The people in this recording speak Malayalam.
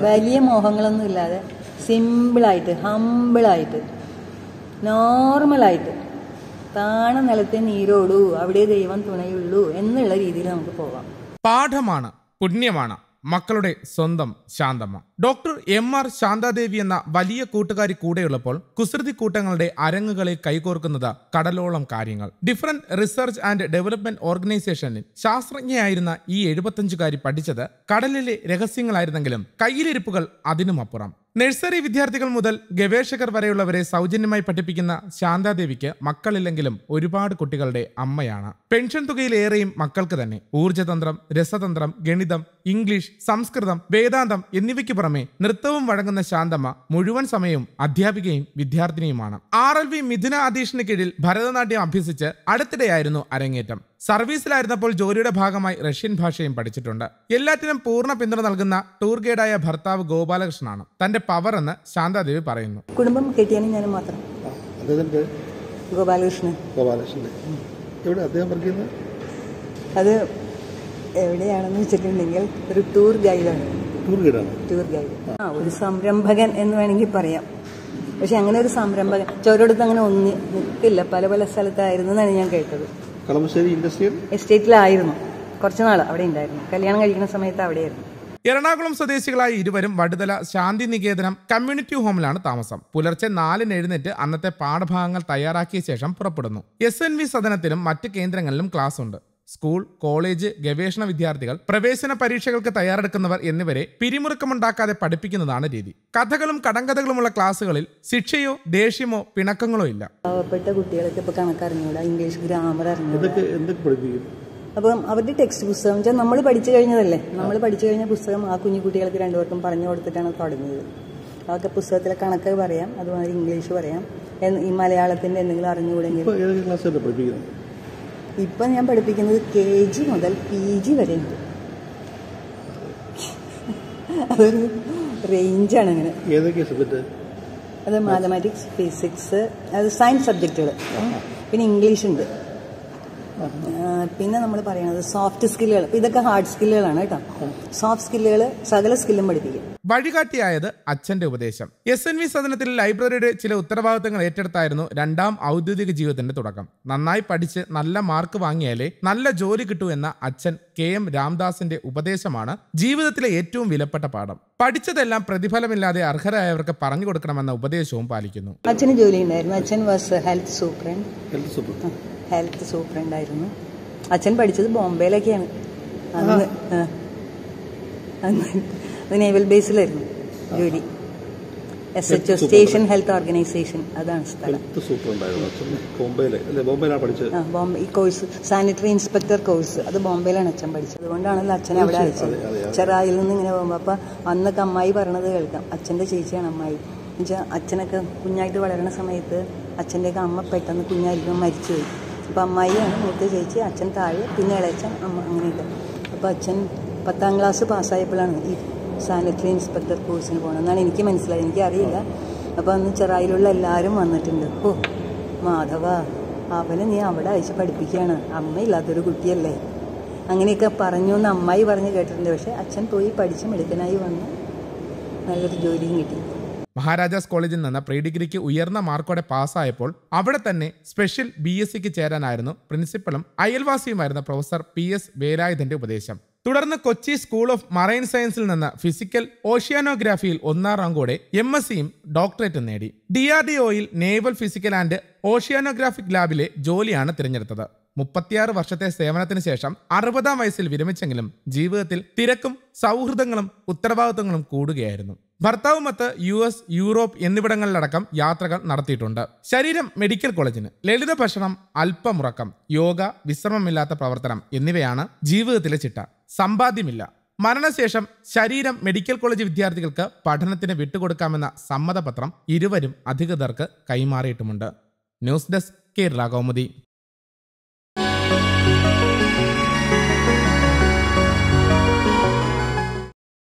വലിയ മോഹങ്ങളൊന്നും ഇല്ലാതെ സിമ്പിളായിട്ട് ഹമ്പിളായിട്ട് നോർമലായിട്ട് താണ നിലത്തെ നീരോടൂ അവിടെ ദൈവം തുണയുള്ളൂ എന്നുള്ള രീതിയിൽ നമുക്ക് പോവാം പാഠമാണ് പുണ്യമാണ് മക്കളുടെ സ്വന്തം Shanthamma doctor M R Shanthadevi എന്ന വലിയ കൂട്ടുകാരി കൂടെയുള്ളപ്പോൾ കുസൃതി കൂട്ടങ്ങളുടെ അരങ്ങുകളിൽ കൈകോർക്കുന്നത് കടലോളം കാര്യങ്ങൾ ഡിഫറൻറ്റ് റിസർച്ച് ആൻഡ് ഡെവലപ്മെന്റ് ഓർഗനൈസേഷനിൽ ശാസ്ത്രജ്ഞയായിരുന്ന ഈ എഴുപത്തഞ്ചുകാരി പഠിച്ചത് കടലിലെ രഹസ്യങ്ങളായിരുന്നെങ്കിലും കയ്യിലിരിപ്പുകൾ അതിനുമപ്പുറം നഴ്സറി വിദ്യാർത്ഥികൾ മുതൽ ഗവേഷകർ വരെയുള്ളവരെ സൗജന്യമായി പഠിപ്പിക്കുന്ന ശാന്താദേവിക്ക് മക്കളില്ലെങ്കിലും ഒരുപാട് കുട്ടികളുടെ അമ്മയാണ് പെൻഷൻ തുകയിലേറെയും മക്കൾക്ക് തന്നെ ഊർജതന്ത്രം രസതന്ത്രം ഗണിതം ഇംഗ്ലീഷ് സംസ്കൃതം വേദാന്തം എന്നിവയ്ക്ക് പുറമെ നൃത്തവും വഴങ്ങുന്ന ശാന്തമ്മ മുഴുവൻ സമയവും അധ്യാപികയും വിദ്യാർത്ഥിനിയുമാണ് ആർ എൽ വി മിഥുന അധീഷിന് കീഴിൽ ഭരതനാട്യം അഭ്യസിച്ച് അടുത്തിടെയായിരുന്നു അരങ്ങേറ്റം സർവീസിലായിരുന്നപ്പോൾ ജോലിയുടെ ഭാഗമായി റഷ്യൻ ഭാഷയും പഠിച്ചിട്ടുണ്ട് എല്ലാറ്റിനും പൂർണ്ണ പിന്തുണ നൽകുന്ന ടൂർ ഗൈഡായ ഭർത്താവ് ഗോപാലകൃഷ്ണനാണ് തന്റെ പവർ എന്ന് ശാന്താദേവി പറയുന്നു കുടുംബം കെട്ടിയാനും ഞാനും മാത്രം ആ, അദ്ദേഹത്തിൻ്റെ ഗോപാലകൃഷ്ണൻ ഗോപാലകൃഷ്ണൻ്റെ എവിടെ അദ്ദേഹം വർക്ക് ചെയ്യുന്നത് അത് എവിടെയാണെന്ന് വെച്ചിട്ടുണ്ടെങ്കിൽ ഒരു ടൂർ ഗൈഡാണ് ടൂർ ഗൈഡാണ് ടൂർ ഗൈഡ് ആ ഒരു സംരംഭകൻ എന്ന് വേണമെങ്കിൽ പറയാം പക്ഷെ അങ്ങനെ ഒരു സംരംഭകൻ ചോരോടത്ത് അങ്ങനെ ഒന്നി നിൽക്കില്ല പല പല സ്ഥലത്തായിരുന്നു എന്നാണ് ഞാൻ കേട്ടത് കളമശ്ശേരി ഇൻഡസ്ട്രിയൽ എസ്റ്റേറ്റിലായിരുന്നു കുറച്ച് നാൾ അവിടെ ഉണ്ടായിരുന്നു കല്യാണം കഴിക്കുന്ന സമയത്ത് അവിടെയായിരുന്നു എറണാകുളം സ്വദേശികളായ ഇരുവരും വടുതല ശാന്തി നികേതനം കമ്മ്യൂണിറ്റി ഹോമിലാണ് താമസം പുലർച്ചെ നാലിന് എഴുന്നേറ്റ് അന്നത്തെ പാഠഭാഗങ്ങൾ തയ്യാറാക്കിയ ശേഷം പുറപ്പെടുന്നു എസ് എൻ വി സദനത്തിലും മറ്റ് കേന്ദ്രങ്ങളിലും ക്ലാസ് ഉണ്ട് സ്കൂൾ കോളേജ് ഗവേഷണ വിദ്യാർത്ഥികൾ പ്രവേശന പരീക്ഷകൾക്ക് തയ്യാറെടുക്കുന്നവർ എന്നിവരെ പിരിമുറുക്കമുണ്ടാക്കാതെ പഠിപ്പിക്കുന്നതാണ് രീതി കഥകളും കടങ്കഥകളുമുള്ള ക്ലാസ്സുകളിൽ ശിക്ഷയോ ദേഷ്യമോ പിണക്കങ്ങളോ ഇല്ല പാവപ്പെട്ട കുട്ടികൾക്ക് ഇപ്പോൾ കണക്കറിഞ്ഞൂടാ ഇംഗ്ലീഷ് ഗ്രാമർ അറിഞ്ഞൂടാ എന്തൊക്കെ എന്തൊക്കെ പഠിപ്പിക്കും അപ്പം അവരുടെ ടെക്സ്റ്റ് പുസ്തകം വെച്ചാൽ നമ്മൾ പഠിച്ചു കഴിഞ്ഞതല്ലേ നമ്മൾ പഠിച്ചു കഴിഞ്ഞ പുസ്തകം ആ കുഞ്ഞു കുട്ടികൾക്ക് രണ്ടുപേർക്കും പറഞ്ഞു കൊടുത്തിട്ടാണ് തുടങ്ങിയത് അതൊക്കെ പുസ്തകത്തിലെ കണക്ക് പറയാം അതുമാതിരി ഇംഗ്ലീഷ് പറയാം എന്ന് ഈ മലയാളത്തിൻ്റെ എന്തെങ്കിലും അറിഞ്ഞുകൂടെങ്കിൽ ഇപ്പോൾ ഏതൊക്കെ ക്ലാസ്സിലാണ് പഠിപ്പിക്കുന്നത് ഇപ്പം ഞാൻ പഠിപ്പിക്കുന്നത് കെ ജി മുതൽ പി ജി വരെ ഉണ്ട് അതൊരു റേഞ്ചാണ് അങ്ങനെ ഏതൊക്കെയാണ് സബ്ജക്റ്റ് അത് മാത്തമാറ്റിക്സ് ഫിസിക്സ് അത് സയൻസ് സബ്ജക്റ്റുകൾ പിന്നെ ഇംഗ്ലീഷ് ഉണ്ട് ആ, പിന്നെ നമ്മൾ പറയുന്നത് സോഫ്റ്റ് സ്കില്ലുകൾ ഇതൊക്കെ ഹാർഡ് സ്കില്ലുകളാണ് കേട്ടോ സോഫ്റ്റ് സ്കില്ലുകൾ സകല സ്കില്ലും പഠിപ്പിക്കും വഴികാട്ടിയായത് അച്ഛന്റെ ഉപദേശം എസ് എൻ വി സദനത്തിൽ ലൈബ്രറിയുടെ ചില ഉത്തരവാദിത്തങ്ങൾ ഏറ്റെടുത്തായിരുന്നു രണ്ടാം ഔദ്യോഗിക ജീവിതത്തിന്റെ തുടക്കം നന്നായി പഠിച്ച് നല്ല മാർക്ക് വാങ്ങിയാലേ നല്ല ജോലി കിട്ടൂ എന്ന അച്ഛൻ കെ എം രാംദാസിന്റെ ഉപദേശമാണ് ജീവിതത്തിലെ ഏറ്റവും വിലപ്പെട്ട പാഠം പഠിച്ചതെല്ലാം പ്രതിഫലമില്ലാതെ അർഹരായവർക്ക് പറഞ്ഞു കൊടുക്കണമെന്ന ഉപദേശവും പാലിക്കുന്നു അച്ഛന് ജോലി ഉണ്ടായിരുന്നു അച്ഛൻ was health superintendent health super health superintendent ആയിരുന്നു അച്ഛൻ പഠിച്ചത് ബോംബെയിലൊക്കെയാണ് അന്ന് ആ. അന്ന് അത് നേവൽ ബേസിലായിരുന്നു ജോലി S H O station health organisation അതാണ് സ്ഥലം ഹെൽത്ത് സൂപ്പർ ഉണ്ടായിരുന്നു അച്ഛൻ ബോംബെയിൽ അല്ലേ ബോംബെയിലാണ് പഠിച്ചത് ആ ബോംബെ ഈ കോഴ്സ് സാനിറ്ററി ഇൻസ്പെക്ടർ കോഴ്സ് അത് ബോംബെയിലാണ് അച്ഛൻ പഠിച്ചത് അതുകൊണ്ടാണല്ലോ അച്ഛനെ അവിടെ അയച്ചത് അതെ, അതെ. ചെറായിൽ നിന്ന് ഇങ്ങനെ പോകുമ്പോൾ അപ്പം അന്നൊക്കെ അമ്മായി പറയണത് കേൾക്കാം അച്ഛൻ്റെ ചേച്ചിയാണ് അമ്മായി എന്നുവെച്ചാൽ അച്ഛനൊക്കെ കുഞ്ഞായിട്ട് വളരണ സമയത്ത് അച്ഛൻ്റെയൊക്കെ അമ്മ പെട്ടെന്ന് കുഞ്ഞായിരിക്കും മരിച്ചുപോയി അപ്പം അമ്മായിയാണ് മൂത്ത ചേച്ചി അച്ഛൻ താഴെ പിന്നെ ഇളയച്ചൻ അമ്മ അങ്ങനെയൊക്കെ അപ്പോൾ അച്ഛൻ പത്താം ക്ലാസ് പാസ്സായപ്പോഴാണ് ഈ സാനിറ്ററി ഇൻസ്പെക്ടർ കോഴ്സിന് പോകണം എന്നാണ് എനിക്ക് മനസ്സിലായത് എനിക്കറിയില്ല അപ്പോൾ അന്ന് ചെറായിലുള്ള എല്ലാവരും വന്നിട്ടുണ്ട് ഓ മാധവ അവനെ നീ അവിടെ അയച്ച് പഠിപ്പിക്കുകയാണ് അമ്മയില്ലാത്തൊരു കുട്ടിയല്ലേ അങ്ങനെയൊക്കെ പറഞ്ഞു എന്ന് അമ്മായി പറഞ്ഞ് കേട്ടിട്ടുണ്ട് പക്ഷെ അച്ഛൻ പോയി പഠിച്ച് മിടുക്കനായി വന്ന് നല്ലൊരു ജോലിയും കിട്ടി മഹാരാജാസ് കോളേജിൽ നിന്ന് പ്രീ ഡിഗ്രിക്ക് ഉയർന്ന മാർക്കോടെ പാസ്സായപ്പോൾ അവിടെ തന്നെ സ്പെഷ്യൽ ബി എസ് സിക്ക് ചേരാനായിരുന്നു പ്രിൻസിപ്പളും അയൽവാസിയുമായിരുന്ന പ്രൊഫസർ പി എസ് വേലായുധന്റെ ഉപദേശം തുടർന്ന് കൊച്ചി സ്കൂൾ ഓഫ് മറൈൻ സയൻസിൽ നിന്ന് ഫിസിക്കൽ ഓഷ്യാനോഗ്രാഫിയിൽ ഒന്നാം റാങ്കോടെ എം എസ് സിയും ഡോക്ടറേറ്റും നേടി ഡി ആർ ഡി ഒയിൽ നേവൽ ഫിസിക്കൽ ആൻഡ് ഓഷ്യാനോഗ്രാഫിക് ലാബിലെ ജോലിയാണ് തിരഞ്ഞെടുത്തത് മുപ്പത്തിയാറ് വർഷത്തെ സേവനത്തിന് ശേഷം അറുപതാം വയസ്സിൽ വിരമിച്ചെങ്കിലും ജീവിതത്തിൽ തിരക്കും സൗഹൃദങ്ങളും ഉത്തരവാദിത്തങ്ങളും കൂടുകയായിരുന്നു ഭർത്താവുമൊത്ത് യു എസ് യൂറോപ്പ് എന്നിവിടങ്ങളിലടക്കം യാത്രകൾ നടത്തിയിട്ടുണ്ട് ശരീരം മെഡിക്കൽ കോളേജിന് ലളിത ഭക്ഷണം അല്പമുറക്കം യോഗ വിശ്രമമില്ലാത്ത പ്രവർത്തനം എന്നിവയാണ് ജീവിതത്തിലെ ചിട്ട സമ്പാദ്യമില്ല മരണശേഷം ശരീരം മെഡിക്കൽ കോളേജ് വിദ്യാർത്ഥികൾക്ക് പഠനത്തിന് വിട്ടുകൊടുക്കാമെന്ന സമ്മതപത്രം ഇരുവരും അധികൃതർക്ക് കൈമാറിയിട്ടുമുണ്ട് ന്യൂസ് ഡെസ്ക് കേരള കൗമുദി